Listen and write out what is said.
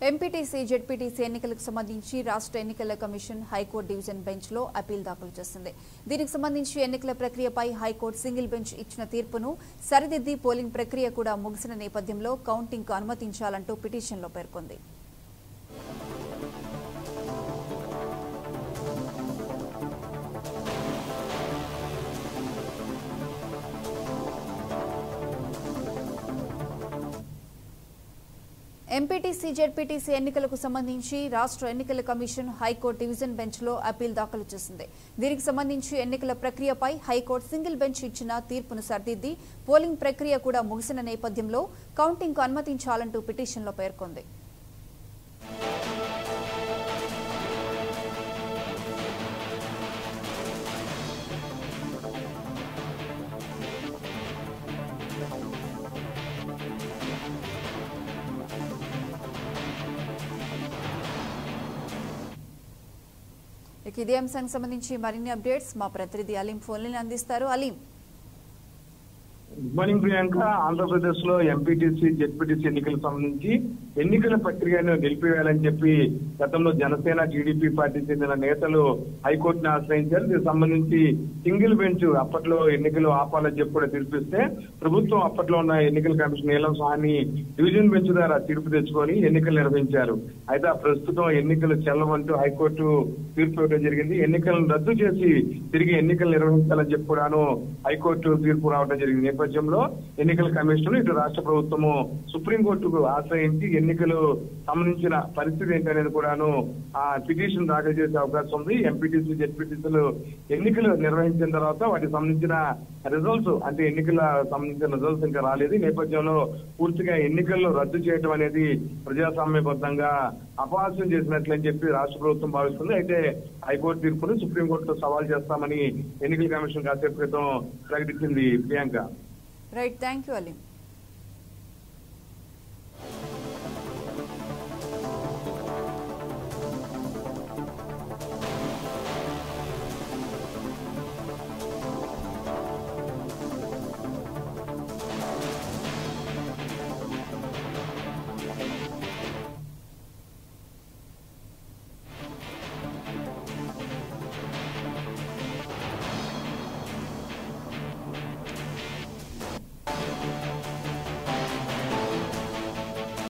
MPTC ZPTC ఎన్నికలకు సంబంధించి రాష్ట్ర ఎన్నికల కమిషన్ హైకోర్టు డివిజన్ బెంచ్ లో అప్పీల్ దాఖలు చేసింది దీనికి సంబంధించి ఎన్నికల ప్రక్రియపై హైకోర్టు సింగిల్ బెంచ్ ఇచ్చిన తీర్పును సరిదిద్ది పోలింగ్ ప్రక్రియ కూడా ముగిసిన నేపథ్యంలో కౌంటింగ్ కు అనుమతించాలంటూ పిటిషన్లో పేర్కొంది ఎంపీటీసీ జెడ్పీటీసీ ఎన్నికలకు సంబంధించి రాష్ట్ర ఎన్నికల కమిషన్ హైకోర్టు డివిజన్ బెంచ్ లో అప్పీల్ దాఖలు చేసింది దీనికి సంబంధించి ఎన్నికల ప్రక్రియపై హైకోర్టు సింగిల్ బెంచ్ ఇచ్చిన తీర్పును సరిదిద్ది పోలింగ్ ప్రక్రియ కూడా ముగిసిన నేపథ్యంలో కౌంటింగ్ కు అనుమతించాలంటూ పిటిషన్లో పేర్కొంది ఇక ఇదే అంశానికి సంబంధించి మరిన్ని అప్డేట్స్ మా ప్రతినిధి అలీం ఫోన్లను అందిస్తారు అలీం గుడ్ మార్నింగ్ ప్రియాంక ఆంధ్రప్రదేశ్ లో ఎంపీటీసీ జెడ్పీటీసీ ఎన్నికలకు సంబంధించి ఎన్నికల ప్రక్రియను నిలిపివేయాలని చెప్పి గతంలో జనసేన టీడీపీ పార్టీ చెందిన నేతలు హైకోర్టుని ఆశ్రయించారు దీనికి సంబంధించి సింగిల్ బెంచ్ అప్పట్లో ఎన్నికలు ఆపాలని చెప్పి కూడా తీర్పిస్తే ప్రభుత్వం అప్పట్లో ఉన్న ఎన్నికల కమిషన్ నీలం సాహాని డివిజన్ బెంచ్ ద్వారా తీర్పు తెచ్చుకొని ఎన్నికలు నిర్వహించారు అయితే ఆ ప్రస్తుతం ఎన్నికలు చెల్లవంటూ హైకోర్టు తీర్పు ఇవ్వడం జరిగింది ఎన్నికలను రద్దు చేసి తిరిగి ఎన్నికలు నిర్వహించాలని చెప్పి కూడాను హైకోర్టు తీర్పు రావడం జరిగింది నేపథ్యంలో ఎన్నికల కమిషన్ ఇటు రాష్ట్ర ప్రభుత్వము సుప్రీంకోర్టుకు ఆశ్రయించి ఎన్నికలు సంబంధించిన పరిస్థితి ఏంటనేది కూడాను ఆ పిటిషన్ దాఖలు చేసే అవకాశం ఉంది ఎంపీటీసీ జెడ్పీటీసీలు ఎన్నికలు నిర్వహించిన తర్వాత వాటికి సంబంధించిన రిజల్ట్స్ అంటే ఎన్నికల సంబంధించిన రిజల్ట్స్ ఇంకా రాలేదు ఈ నేపథ్యంలో పూర్తిగా ఎన్నికల్లో రద్దు చేయడం అనేది ప్రజాస్వామ్యబద్ధంగా అపహాస్యం చేసినట్లని చెప్పి రాష్ట్ర ప్రభుత్వం భావిస్తుంది అయితే హైకోర్టు తీర్పును సుప్రీంకోర్టులో సవాల్ చేస్తామని ఎన్నికల కమిషన్ కాసేపు క్రితం ప్రకటించింది Priyanka right thank you Aleem